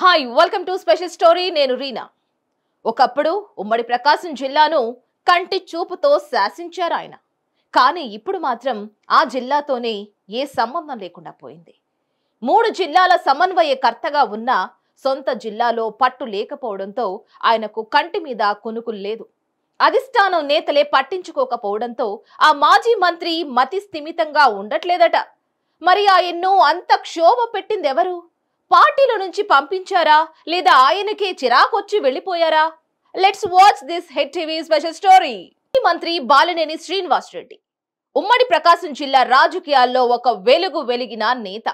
hi welcome to special story నేను రీనా ఒకప్పుడు ఉమ్మడి ప్రకాశం జిల్లాను కంటి చూపుతో శాసించారు ఆయన కానీ ఇప్పుడు మాత్రం ఆ జిల్లాతోనే ఏ సంబంధం లేకుండా పోయింది మూడు జిల్లాల సమన్వయకర్తగా ఉన్న సొంత జిల్లాలో పట్టు లేకపోవడంతో ఆయనకు కంటి మీద కొనుకులు లేదు అధిష్టానం నేతలే పట్టించుకోకపోవడంతో ఆ మాజీ మంత్రి మతి స్థిమితంగా ఉండట్లేదట మరి ఆయన్ను అంత క్షోభ పెట్టింది ఎవరు పార్టీలో నుంచి పంపించారా లేదా ఆయనకే చిరాకొచ్చి వెళ్ళిపోయారా let's watch this head TV special story మంత్రి బాలినేని శ్రీనివాస్ రెడ్డి ఉమ్మడి ప్రకాశం జిల్లా రాజకీయాల్లో ఒక వెలుగు వెలిగిన నేత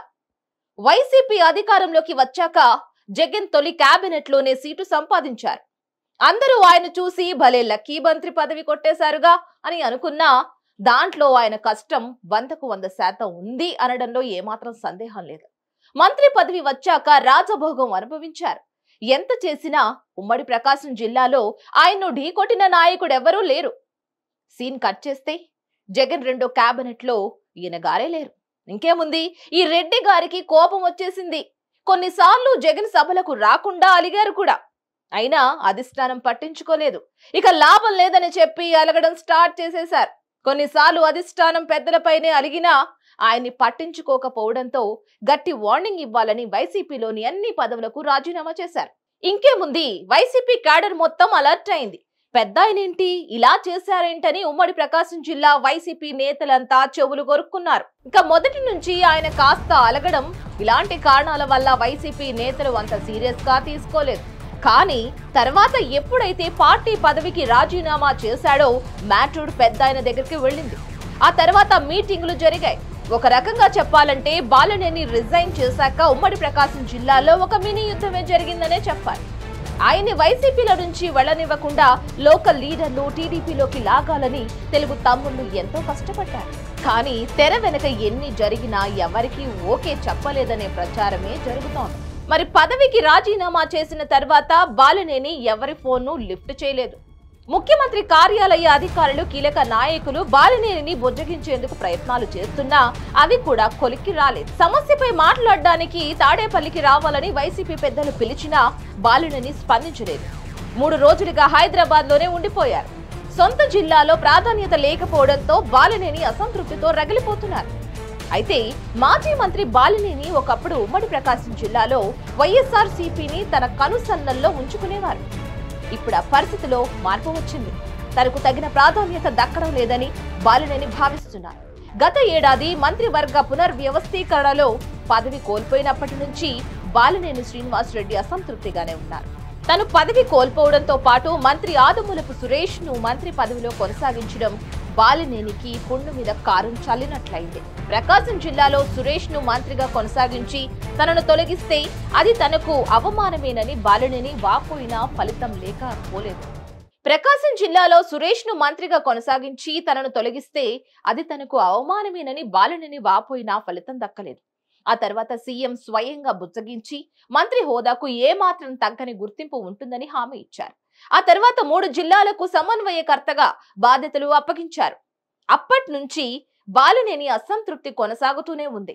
వైసీపీ అధికారంలోకి వచ్చాక జగన్ తొలి కేబినెట్ లోనే సీటు సంపాదించారు అందరూ ఆయన చూసి భలే లక్కీ మంత్రి పదవి కొట్టేశారుగా అని అనుకున్నా దాంట్లో ఆయన కష్టం వందకు వంద శాతం ఉంది అనడంలో ఏమాత్రం సందేహం లేదు మంత్రి పదవి వచ్చాక రాజభోగం అనుభవించారు ఎంత చేసినా ఉమ్మడి ప్రకాశం జిల్లాలో ఆయన్ను ఢీకొట్టిన నాయకుడెవరూ లేరు సీన్ కట్ చేస్తే జగన్ రెండో కేబినెట్ లో ఈయన గారే లేరు ఇంకేముంది ఈ రెడ్డి గారికి కోపం వచ్చేసింది కొన్నిసార్లు జగన్ సభలకు రాకుండా అలిగారు కూడా అయినా అధిష్టానం పట్టించుకోలేదు ఇక లాభం లేదని చెప్పి అలగడం స్టార్ట్ చేసేశారు కొన్నిసార్లు అధిష్టానం పెద్దలపైనే అలిగినా ఆయన్ని పట్టించుకోకపోవడంతో గట్టి వార్నింగ్ ఇవ్వాలని వైసీపీలోని అన్ని పదవులకు రాజీనామా చేశారు ఇంకేముంది వైసీపీ క్యాడర్ మొత్తం అలర్ట్ అయింది పెద్ద ఆయనేంటి ఇలా చేశారేంటని ఉమ్మడి ప్రకాశం జిల్లా వైసీపీ నేతలంతా చెవులు కొరుక్కున్నారు ఇంకా మొదటి నుంచి ఆయన కాస్త అలగడం ఇలాంటి కారణాల వల్ల వైసీపీ నేతలు అంత సీరియస్ గా తీసుకోలేదు కానీ తర్వాత ఎప్పుడైతే పార్టీ పదవికి రాజీనామా చేశాడో మ్యాటూడ్ పెద్ద ఆయన దగ్గరికి వెళ్ళింది ఆ తర్వాత మీటింగులు జరిగాయి ఒక రకంగా చెప్పాలంటే బాలనేని రిజైన్ చేశాక ఉమ్మడి ప్రకాశం జిల్లాలో ఒక మినీ యుద్ధమే జరిగిందనే చెప్పాలి ఆయన్ని వైసీపీల నుంచి వెళ్ళనివ్వకుండా లోకల్ లీడర్లు టీడీపీలోకి లాగాలని తెలుగు తమ్ముళ్ళు ఎంతో కష్టపడ్డారు కానీ తెర వెనక ఎన్ని జరిగినా ఎవరికీ ఓకే చెప్పలేదనే ప్రచారమే జరుగుతోంది మరి పదవికి రాజీనామా చేసిన తర్వాత బాలినేని ఎవరి ఫోన్ను లిఫ్ట్ చేయలేదు ముఖ్యమంత్రి కార్యాలయ అధికారులు కీలక నాయకులు బాలినేనిని బుజ్జగించేందుకు ప్రయత్నాలు చేస్తున్నా అవి కూడా కొలిక్కి రాలేదు సమస్యపై మాట్లాడడానికి తాడేపల్లికి రావాలని వైసీపీ పెద్దలు పిలిచినా బాలినేని స్పందించలేదు మూడు రోజులుగా హైదరాబాద్ లోనే ఉండిపోయారు సొంత జిల్లాలో ప్రాధాన్యత లేకపోవడంతో బాలినేని అసంతృప్తితో రగిలిపోతున్నారు అయితే మాజీ మంత్రి బాలినేని ఒకప్పుడు ఉమ్మడి ప్రకాశం జిల్లాలో వైఎస్ఆర్ సిపిని తన కనుసన్నల్లో ఉంచుకునేవారు ఇప్పుడు ఆ పరిస్థితిలో మార్పు వచ్చింది తనకు తగిన ప్రాధాన్యత దక్కడం లేదని బాలినేని భావిస్తున్నారు గత ఏడాది మంత్రివర్గ పునర్వ్యవస్థీకరణలో పదవి కోల్పోయినప్పటి నుంచి బాలినేని శ్రీనివాస్ రెడ్డి అసంతృప్తిగానే ఉన్నారు తను పదవి కోల్పోవడంతో పాటు మంత్రి ఆదుమూలపు సురేష్ ను మంత్రి పదవిలో కొనసాగించడం బాలినేనికి పుండు మీద కారం చల్లినట్లయింది ప్రకాశం జిల్లాలో సురేష్ ను మంత్రిగా కొనసాగించి తనను తొలగిస్తే అది తనకు అవమానమేనని బాలినేని వాపోయినా ఫలితం లేకపోలేదు ప్రకాశం జిల్లాలో సురేష్ ను మంత్రిగా కొనసాగించి తనను తొలగిస్తే అది తనకు అవమానమేనని బాలినేని వాపోయినా ఫలితం దక్కలేదు ఆ తర్వాత సీఎం స్వయంగా బుజ్జగించి మంత్రి హోదాకు ఏమాత్రం తగ్గని గుర్తింపు ఉంటుందని హామీ ఇచ్చారు ఆ తర్వాత మూడు జిల్లాలకు సమన్వయకర్తగా బాధ్యతలు అప్పగించారు అప్పటి నుంచి బాలినేని అసంతృప్తి కొనసాగుతూనే ఉంది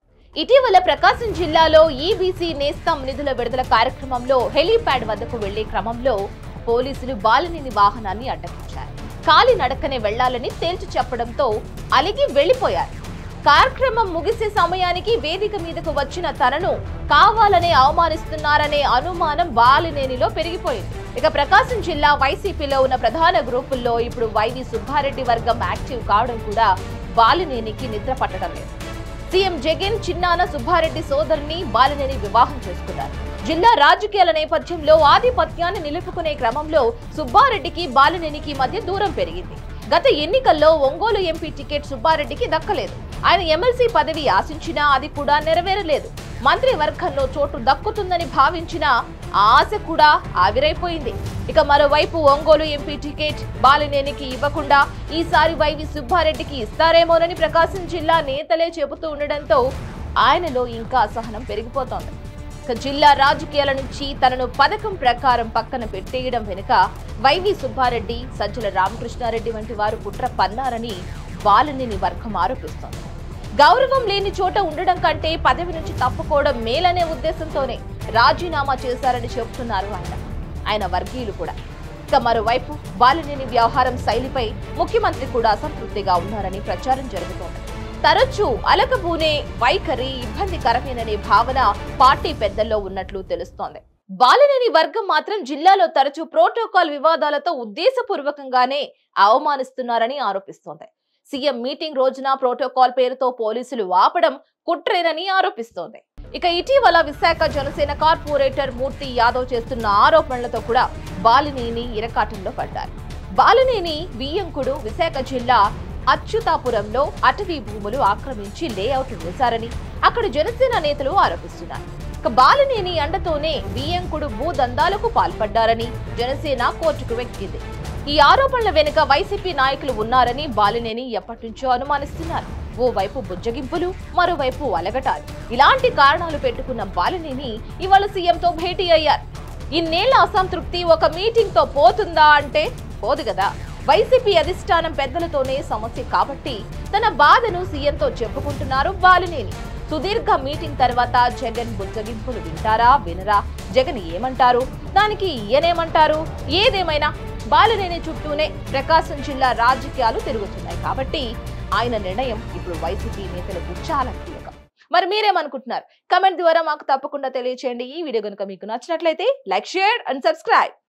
ఇటీవల ప్రకాశం జిల్లాలో ఈబీసీ నేస్తం నిధుల విడుదల కార్యక్రమంలో హెలీప్యాడ్ వద్దకు వెళ్లే క్రమంలో పోలీసులు బాలినేని వాహనాన్ని అడ్డగించారు కాలి నడకనే వెళ్లాలని తేల్చి చెప్పడంతో అలిగి వెళ్లిపోయారు కార్యక్రమం ముగిసే సమయానికి వేదిక మీదకు వచ్చిన తనను కావాలనే అవమానిస్తున్నారనే అనుమానం బాలినేనిలో పెరిగిపోయింది ఇక ప్రకాశం జిల్లా వైసీపీలో ఉన్న ప్రధాన గ్రూపుల్లో ఇప్పుడు వైవి సుబ్బారెడ్డి వర్గం యాక్టివ్ కావడం కూడా బాలినేనికి నిద్ర పట్టడం లేదు సీఎం జగన్ చిన్నాన సుబ్బారెడ్డి సోదరుని బాలినేని వివాహం చేసుకున్నారు జిల్లా రాజకీయాల నేపథ్యంలో ఆధిపత్యాన్ని నిలుపుకునే క్రమంలో సుబ్బారెడ్డికి బాలినేనికి మధ్య దూరం పెరిగింది గత ఎన్నికల్లో ఒంగోలు ఎంపీ టికెట్ సుబ్బారెడ్డికి దక్కలేదు ఆయన ఎమ్మెల్సీ పదవి ఆశించినా అది కూడా నెరవేరలేదు మంత్రివర్గంలో చోటు దక్కుతుందని భావించిన ఆ ఆశ కూడా ఆవిరైపోయింది ఇక మరోవైపు ఒంగోలు ఎంపీ టికెట్ బాలినేనికి ఇవ్వకుండా ఈసారి వైవి సుబ్బారెడ్డికి ఇస్తారేమోనని ప్రకాశం జిల్లా నేతలే చెబుతూ ఉండడంతో ఆయనలో ఇంకా అసహనం పెరిగిపోతోంది ఇక జిల్లా రాజకీయాల నుంచి తనను పథకం ప్రకారం పక్కన పెట్టేయడం వెనుక వైవి సుబ్బారెడ్డి సజ్జల రామకృష్ణారెడ్డి వంటి వారు కుట్ర పన్నారని బాలినేని వర్గం ఆరోపిస్తోంది గౌరవం లేని చోట ఉండడం కంటే పదవి నుంచి తప్పుకోవడం మేలనే ఉద్దేశంతోనే రాజీనామా చేశారని చెబుతున్నారు ఆయన ఆయన వర్గీయులు కూడా ఇక మరోవైపు బాలినేని వ్యవహారం శైలిపై ముఖ్యమంత్రి కూడా అసంతృప్తిగా ఉన్నారని ప్రచారం జరుగుతోంది తరచూ అలకబూనే వైఖరి ఇబ్బందికరమేననే భావన పార్టీ పెద్దల్లో ఉన్నట్లు తెలుస్తోంది బాలినేని వర్గం మాత్రం జిల్లాలో తరచూ ప్రోటోకాల్ వివాదాలతో ఉద్దేశపూర్వకంగానే అవమానిస్తున్నారని ఆరోపిస్తోంది సీఎం మీటింగ్ రోజున ప్రోటోకాల్ పేరుతో పోలీసులు ఆపడం కుట్రేనని ఆరోపిస్తోంది ఇక ఇటీవల విశాఖ జనసేన కార్పొరేటర్ మూర్తి యాదవ్ చేస్తున్న ఆరోపణలతో కూడా బాలినేని ఇరకాటంలో పడ్డారు బాలినేని బియ్యంకుడు విశాఖ జిల్లా అచ్యుతాపురంలో అటవీ భూములు ఆక్రమించి లేఅవుట్ వేశారని అక్కడ జనసేన నేతలు ఆరోపిస్తున్నారు ఇక బాలినేని అండతోనే బియ్యంకుడు భూదందాలకు పాల్పడ్డారని జనసేన కోర్టుకు వెక్కింది ఈ ఆరోపణల వెనుక వైసీపీ నాయకులు ఉన్నారని బాలినేని ఎప్పటి నుంచో అనుమానిస్తున్నారు ఓవైపు బుజ్జగింపులు మరోవైపు అలగటాలు ఇలాంటి కారణాలు పెట్టుకున్న బాలినేని ఇవాళ సీఎంతో భేటీ అయ్యారు ఇన్నేళ్ల అసంతృప్తి ఒక మీటింగ్ తో పోతుందా అంటే పోదు కదా వైసీపీ అధిష్టానం పెద్దలతోనే సమస్య కాబట్టి తన బాధను సీఎంతో చెప్పుకుంటున్నారు బాలినేని సుదీర్ఘ మీటింగ్ తర్వాత జగన్ బుజ్జగింపులు వింటారా వినరా జగన్ ఏమంటారు దానికి ఈయనేమంటారు ఏదేమైనా బాలినేని చుట్టూనే ప్రకాశం జిల్లా రాజకీయాలు తిరుగుతున్నాయి కాబట్టి ఆయన నిర్ణయం ఇప్పుడు వైసీపీ నేతలకు చాలా కీలకం మరి మీరేమనుకుంటున్నారు కమెంట్ ద్వారా మాకు తప్పకుండా తెలియచేయండి ఈ వీడియో కనుక మీకు నచ్చినట్లయితే లైక్ షేర్ అండ్ సబ్స్క్రైబ్